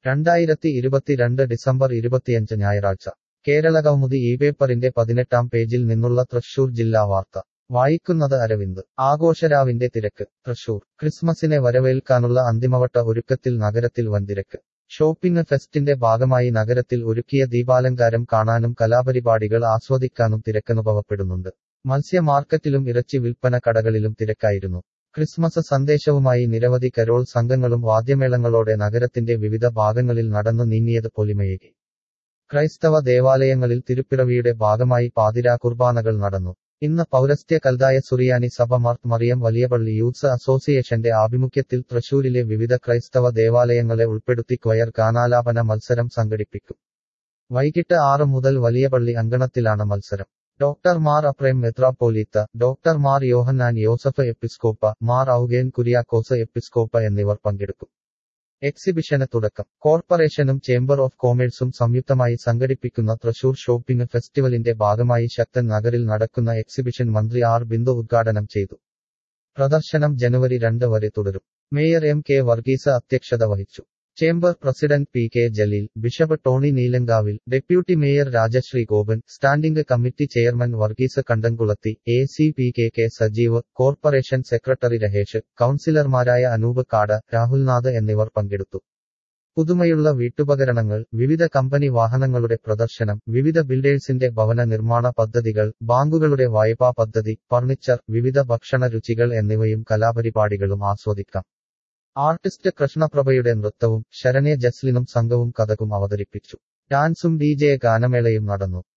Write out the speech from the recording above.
രണ്ടായിരത്തി ഇരുപത്തിരണ്ട് ഡിസംബർ ഇരുപത്തിയഞ്ച് ഞായറാഴ്ച കേരളകൗമുദി ഈ പേപ്പറിന്റെ പതിനെട്ടാം പേജിൽ നിന്നുള്ള തൃശൂർ ജില്ലാ വാർത്ത വായിക്കുന്നത് അരവിന്ദ് ആഘോഷരാവിന്റെ തിരക്ക് തൃശൂർ ക്രിസ്മസിനെ വരവേൽക്കാനുള്ള അന്തിമവട്ട ഒരുക്കത്തിൽ നഗരത്തിൽ വൻതിരക്ക് ഷോപ്പിംഗ് ഫെസ്റ്റിന്റെ ഭാഗമായി നഗരത്തിൽ ഒരുക്കിയ ദീപാലങ്കാരം കാണാനും കലാപരിപാടികൾ ആസ്വദിക്കാനും തിരക്കനുഭവപ്പെടുന്നുണ്ട് മത്സ്യ മാർക്കറ്റിലും ഇറച്ചി വിൽപ്പന കടകളിലും തിരക്കായിരുന്നു ക്രിസ്മസ് സന്ദേശവുമായി നിരവധി കരോൾ സംഘങ്ങളും വാദ്യമേളങ്ങളോടെ നഗരത്തിന്റെ വിവിധ ഭാഗങ്ങളിൽ നടന്നു നീങ്ങിയത് പൊലിമയേകി ക്രൈസ്തവ ദേവാലയങ്ങളിൽ തിരുപ്പിറവിയുടെ ഭാഗമായി പാതിരാ കുർബാനകൾ നടന്നു ഇന്ന് പൗരസ്ത്യ കൽതായ സുറിയാനി സഭ മാർത്ത് മറിയം വലിയപള്ളി യൂത്ത്സ് അസോസിയേഷന്റെ ആഭിമുഖ്യത്തിൽ തൃശൂരിലെ വിവിധ ക്രൈസ്തവ ദേവാലയങ്ങളെ ഉൾപ്പെടുത്തി ക്വയർ ഗാനാലാപന മത്സരം സംഘടിപ്പിക്കും വൈകിട്ട് ആറ് മുതൽ വലിയപള്ളി അങ്കണത്തിലാണ് മത്സരം ഡോക്ടർ മാർ അപ്രേം മെത്രാപ്പോലീത്ത ഡോക്ടർ മാർ യോഹന്നാൻ യോസഫ് എപ്പിസ്കോപ്പ മാർ ഔഗേൻ കുര്യാക്കോസ് എപ്പിസ്കോപ്പ എന്നിവർ പങ്കെടുക്കും എക്സിബിഷന് തുടക്കം കോർപ്പറേഷനും ചേംബർ ഓഫ് കോമേഴ്സും സംയുക്തമായി സംഘടിപ്പിക്കുന്ന തൃശൂർ ഷോപ്പിംഗ് ഫെസ്റ്റിവലിന്റെ ഭാഗമായി ശക്തൻ നഗറിൽ നടക്കുന്ന എക്സിബിഷൻ മന്ത്രി ആർ ബിന്ദു ഉദ്ഘാടനം ചെയ്തു പ്രദർശനം ജനുവരി രണ്ട് വരെ തുടരും മേയർ എം കെ വർഗീസ് അധ്യക്ഷത വഹിച്ചു chamber president P K Jaleel bishop Tony Neelankavil deputy mayor Rajasree Gopan standing committee chairman Varghese Kandamkulathi A C P K K Sajeev corporation secretary Rahesh കൌൺസിലർമാരായ അനൂപ് കാട് രാഹുൽനാഥ് എന്നിവർ പങ്കെടുത്തു പുതുമയുള്ള വീട്ടുപകരണങ്ങൾ വിവിധ കമ്പനി വാഹനങ്ങളുടെ പ്രദർശനം വിവിധ ബിൽഡേഴ്സിന്റെ ഭവന നിർമ്മാണ പദ്ധതികൾ ബാങ്കുകളുടെ വായ്പാ പദ്ധതി ഫർണിച്ചർ വിവിധ ഭക്ഷണ രുചികൾ എന്നിവയും കലാപരിപാടികളും ആസ്വദിക്കാം ആർട്ടിസ്റ്റ് കൃഷ്ണപ്രഭയുടെ നൃത്തവും ശരണ്യ ജസ്ലിനും സംഘവും കഥകും അവതരിപ്പിച്ചു ഡാൻസും ഡി ജെ ഗാനമേളയും നടന്നു